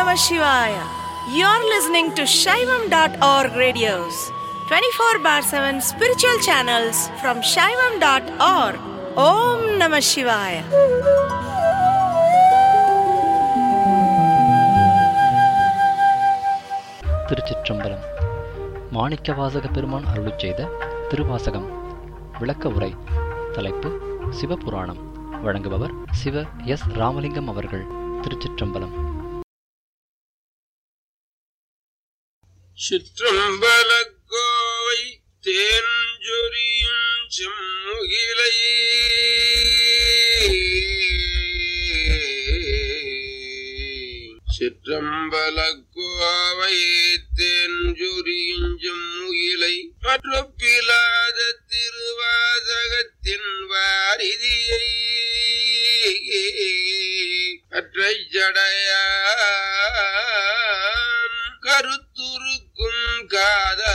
Namah Shivaya. You're listening to Shaivam.org radios, 24 bar 7 spiritual channels from Shaivam.org. Om Namah Shivaya. திருச்சிற்றம்பலம் மாணிக்கவாசக பெருமான் அருளிச் செய்த திருவாசகம் விளக்க உரை தலைப்பு சிவபுராணம் வழங்குபவர் சிவ எஸ் ராமலிங்கம் அவர்கள் திருச்சிற்றம்பலம் சிற்றம்பலக்கோவை தேன்ஜொரியும் செம்முகிலை சிற்றம்பலக்கோவை தேன்ஜொரியும் செம்முகிலை மற்றொப்பிலாத திருவாசகத்தின் வாரிதியை அற்றை ஜடையான் கருத்துருக்கும் காத